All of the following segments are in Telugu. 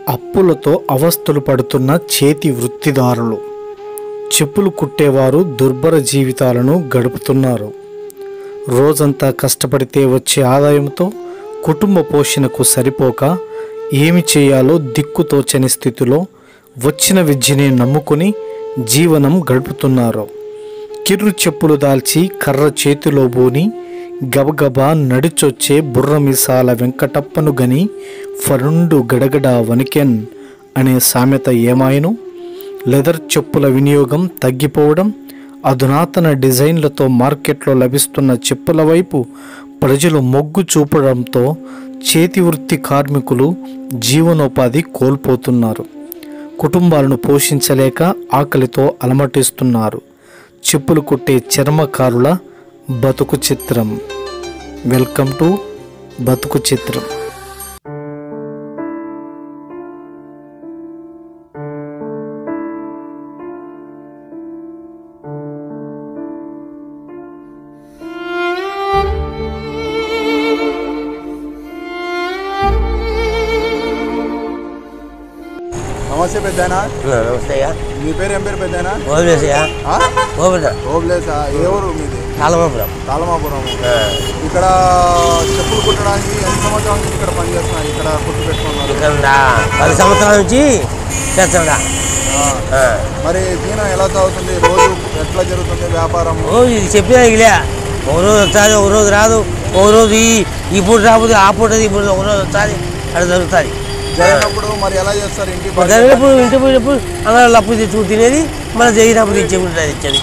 అప్పులతో అవస్థలు పడుతున్న చేతి వృత్తిదారులు చెప్పులు కుట్టేవారు దుర్భర జీవితాలను గడుపుతున్నారు రోజంతా కష్టపడితే వచ్చే ఆదాయంతో కుటుంబ పోషణకు సరిపోక ఏమి చేయాలో దిక్కుతోచని స్థితిలో వచ్చిన విద్యని నమ్ముకుని జీవనం గడుపుతున్నారు కిర్రు చెప్పులు దాల్చి కర్ర చేతిలో బోని గబగబా నడిచొచ్చే బుర్ర మీసాల వెంకటప్పను గని ఫరుండు గడగడ వణికెన్ అనే సామెత ఏమాయను లెదర్ చెప్పుల వినియోగం తగ్గిపోవడం అధునాతన డిజైన్లతో మార్కెట్లో లభిస్తున్న చెప్పుల వైపు ప్రజలు మొగ్గు చూపడంతో చేతి వృత్తి కార్మికులు జీవనోపాధి కోల్పోతున్నారు కుటుంబాలను పోషించలేక ఆకలితో అలమటిస్తున్నారు చెప్పులు కుట్టే చర్మకారుల బతుకు చిత్రం వెల్కమ్ టు బతుకు చిత్రం నమస్తే పెద్దనా నమస్తేయ్యా మీ పేరు ఏం పేరు పెద్దనా ఓబులేసయ్యా ఓబుల ఓబ్లేసా ఏ ఊరు మీది కాలమాపురం తాళమాపురం ఇక్కడ చెప్పులు కుట్టడానికి ఎన్ని సంవత్సరాల నుంచి ఇక్కడ పనిచేస్తున్నారు ఇక్కడ కుట్టు పెట్టుకున్నారు ఇక్కడ ఉందా? పది సంవత్సరాల నుంచి చేస్తాడా ఆ, మరి దీని ఎలా సాగుతుంది రోజు ఎట్లా జరుగుతుంది వ్యాపారం ఓ ఇది చెప్పినా ఇలే ఒక రోజు వస్తుంది ఒక రోజు రాదు ఒక రోజు ఈ ఈ పూట రాకపోతే ఆ పూట ఈ పూట ఒక రోజు వస్తుంది అక్కడ జరుగుతుంది జరిగినప్పుడు మరి ఎలా చేస్తారు ఇంటి పని? జరిగినప్పుడు ఇంటి పోయినప్పుడు అందరూ అప్పు తెచ్చుకుని తినేది మళ్ళీ జరిగినప్పుడు ఇచ్చేకుంటుంది ఇచ్చేది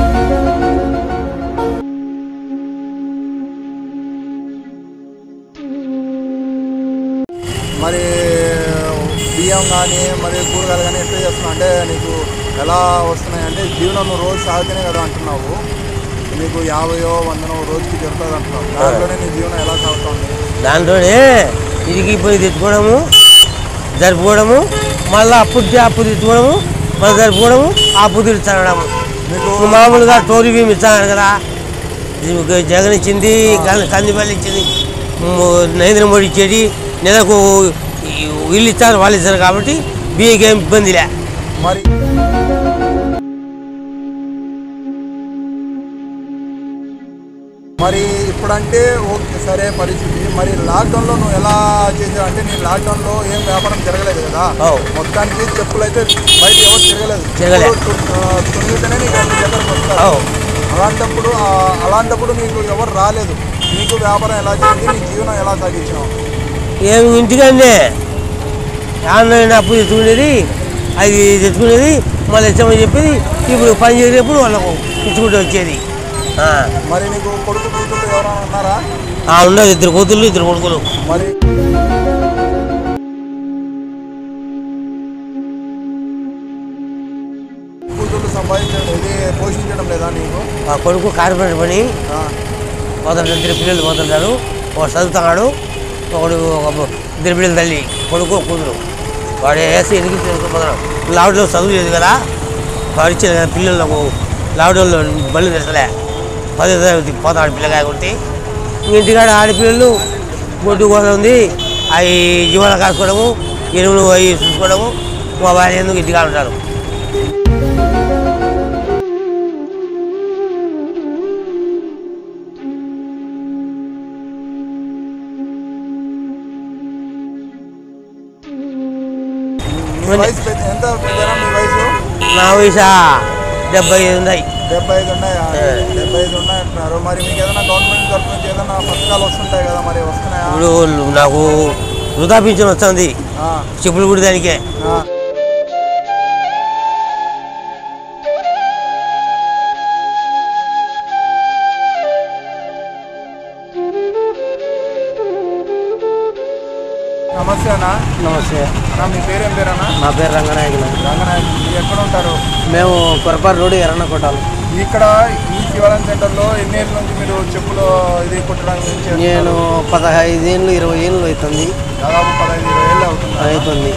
మరి బియ్యం కానీ మరి కూరగాయలు కానీ ఎట్లా చేస్తున్నావు అంటే నీకు ఎలా వస్తున్నాయి అంటే జీవనం నువ్వు రోజు సాగితేనే కదా అంటున్నావు నీకు యాభయో వందనో రోజుకి జరుగుతుంది అంటున్నావు దాంట్లోనే నీ జీవనం ఎలా సాగుతుంది దాంట్లోనే ఇదికి పోయి తెచ్చుకోవడము జరుపుకోవడము మళ్ళీ అప్పు ఇచ్చి అప్పు తెచ్చుకోవడము మళ్ళీ జరుపుకోవడము అప్పు తీర్చడము మీకు మామూలుగా టోరీ భీమ్ ఇస్తాను కదా ఇది జగన్ ఇచ్చింది కం- కందిపల్లి ఇచ్చింది ము- నరేంద్ర మోడీ ఇచ్చేది నెలకు ఈ వీళ్ళు ఇస్తారు వాళ్ళు ఇస్తారు కాబట్టి బియ్యకి ఏం ఇబ్బంది లే మరి మరి ఇప్పుడంటే ఓకే సరే పరిస్థితి మరి లాక్డౌన్లో నువ్వు ఎలా చేసావు అంటే నీ లాక్డౌన్లో ఏం వ్యాపారం జరగలేదు కదా అవు. మొత్తానికి చెప్పులు అయితే బయట ఎవరు తిరగలేదు తిరగలే. చెప్పులు తున్- ఆ, తునిగితేనే నీకు అన్ని దగ్గరకు వస్తారు అవు. అలాంటప్పుడు ఆ, అలాంటప్పుడు నీకు ఎవరు రాలేదు నీకు వ్యాపారం ఎలా జరిగింది నీ జీవనం ఎలా సాగించినావు ఏమి ఇంటికంటే ఆన్లైన్ అప్పు తెచ్చుకునేది అది తెచ్చుకునేది మళ్ళీ ఇస్తామని చెప్పేది ఇప్పుడు పని చేసేప్పుడు వాళ్ళకు ఇచ్చుకుంటూ వచ్చేది ఆ. మరి నీకు కొడుకు కూతురు ఎవరైనా ఉన్నారా ఆ, ఉన్నది ఇద్దరు కూతుళ్ళు ఇద్దరు కొడుకులు మరి కూతురు సంపాదించడం ఇది పోషించడం లేదా నీకు ఆ కొడుకు కార్పొరేట్ పని ఆ, మొదటి ఇద్దరు పిల్లలు మొదలుతారు ఒకడు చదువుతున్నాడు ఒకడు ఒక ఇద్దరు పిల్లల తల్లి కొడుకు కూతురు వాడు వేసి ఎదిగి చదువుకుపోతున్నాడు లాక్డౌన్ చదువు లేదు కదా వాడు ఇచ్చిన కదా పిల్లలకు లాక్డౌన్లో బళ్ళు తెసలే పదో తరగతి పోతాడు పిల్లకాయ కొట్టి ఇంటికాడ ఆడపిల్లలు గొడ్డు కోత ఉంది అవి జీవన కాసుకోవడము ఎరువులు అవి చూసుకోవడము మా భార్య ఎందుకు ఇంటికాడ ఉంటారు మీ వయసు పెద్ద ఎంత పెద్దనా మీ వయసు నా వయసు డెబ్బై ఐదు ఉన్నాయి డెబ్బై ఐదు ఉన్నాయా డెబ్బై ఐదు ఉన్నాయి అంటున్నారు మరి మీకు ఏదైనా గవర్నమెంట్ తరఫు నుంచి ఏదైనా పథకాలు వస్తుంటాయి కదా మరి వస్తున్నాయా ఇప్పుడు నాకు వృధా పింఛన్ వస్తుంది ఆ, చెప్పులు కుడదానికే ఆ. నమస్తే అన్న నమస్తే అన్న మీ పేరేం పేరన్నా నా పేరు రంగనాయకులు రంగనాయక్ మీరు ఎక్కడ ఉంటారు మేము కొరపాటు రోడ్డు ఎర్రన్న కొట్టాలి ఇక్కడ ఈ శివాలయం సెంటర్లో ఎన్ని ఏళ్ళ నుంచి మీరు చెప్పులు ఇది కుట్టడానికి నుంచి నేను పదహైదు ఏళ్ళు ఇరవై ఏళ్ళు అవుతుంది దాదాపు పదహైదు ఇరవై ఏళ్ళు అవుతుంది అవుతుంది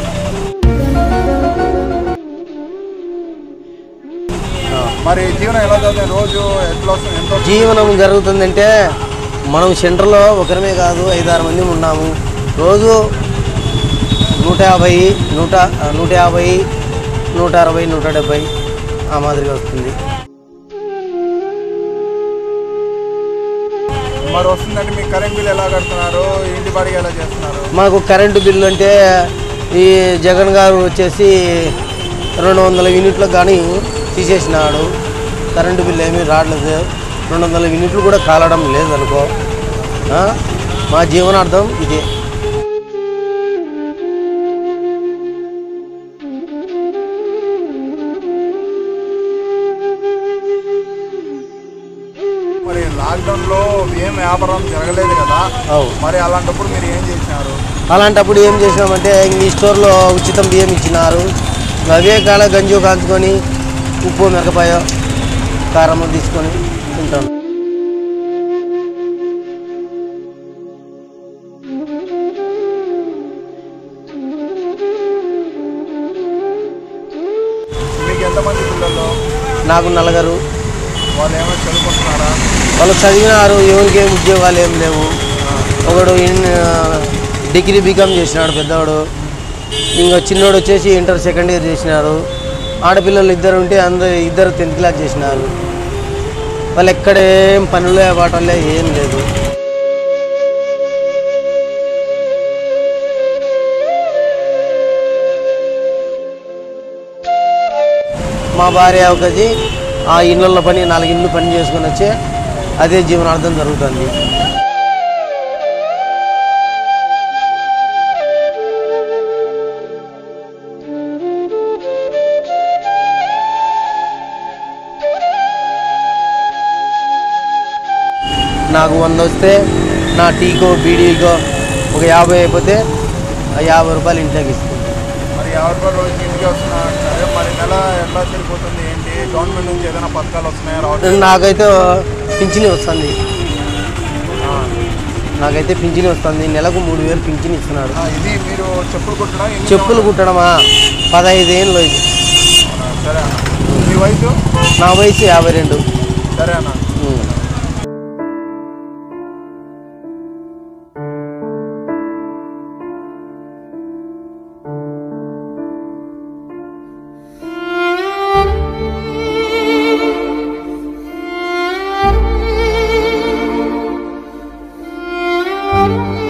మరి జీవనం ఎలా చదువుతుంది రోజు ఎట్లా వస్తుంది ఎంత వస్తుంది? జీవనం జరుగుతుందంటే మనం సెంటర్లో ఒకరమే కాదు ఐదారు మంది ఉన్నాము రోజు నూట యాభై నూట నూట యాభై నూట అరవై నూట డెబ్బై ఆ మాదిరిగా వస్తుంది మరి వస్తుందంటే మీకు కరెంట్ బిల్ ఎలా కడుతున్నారు ఇంటి బాడిగ ఎలా చేస్తున్నారు మాకు కరెంటు బిల్లు అంటే ఈ జగన్ గారు వచ్చేసి రెండు వందల యూనిట్లకు కానీ తీసేసినాడు కరెంటు బిల్లు ఏమీ రావట్లేదు రెండు వందల యూనిట్లు కూడా కాలడం లేదు అనుకో ఆ? మా జీవనార్థం ఇదే మరి లాక్డౌన్ లో ఏం వ్యాపారం జరగలేదు కదా అవు మరి అలాంటప్పుడు మీరు ఏం చేసినారు అలాంటప్పుడు ఏం చేసినామంటే ఈ స్టోర్లో ఉచితం బియ్యం ఇచ్చినారు అవే కాల గంజు కాంచుకొని ఉప్పు మిరపకాయ కారము తీసుకొని తింటాం మీకు ఎంతమంది పిల్లలు నాకు నలుగురు వాళ్ళు ఏమైనా చదువుకుంటున్నారా వాళ్ళు చదివినారు ఎవరికి ఏం ఉద్యోగాలు ఏం లేవు ఒకడు ఇన్ డిగ్రీ బీకామ్ చేసినాడు పెద్దవాడు ఇంకా చిన్నోడు వచ్చేసి ఇంటర్ సెకండ్ ఇయర్ చేసినారు ఆడపిల్లలు ఇద్దరు ఉంటే అందరు ఇద్దరు టెన్త్ క్లాస్ చేసినారు వాళ్ళు ఎక్కడేం పనులే వాటలే ఏం లేదు మా భార్య ఒకటి ఆ ఇళ్ళల్లో పని నాలుగు ఇళ్ళు పని చేసుకొని వచ్చి అదే జీవనార్థం జరుగుతుంది నాకు వంద వస్తే నా టీకో బీడీకో ఒక యాభై అయిపోతే ఆ యాభై రూపాయలు ఇంట్లోకి ఇస్తుంది మరి యాభై రూపాయలు రోజుకి ఇంటికి వస్తున్నారు అంటున్నారు మరి నెల ఎట్లా సరిపోతుంది ఏంటి గవర్నమెంట్ నుంచి ఏదైనా పథకాలు వస్తున్నాయా రావట్లేదు నాకైతే పింఛని వస్తుంది ఆ, నాకైతే పింఛని వస్తుంది నెలకు మూడు వేలు పింఛని ఇస్తున్నాడు ఆ, ఇది మీరు చెప్పులు కుట్టడం ఎన్ని చెప్పులు కుట్టడమా పదహైదు ఏళ్ళు ఇది. అవునా? సరే అన్న మీ వయసు నా వయసు యాభై రెండు సరే అన్న ఉమ్. Thank you.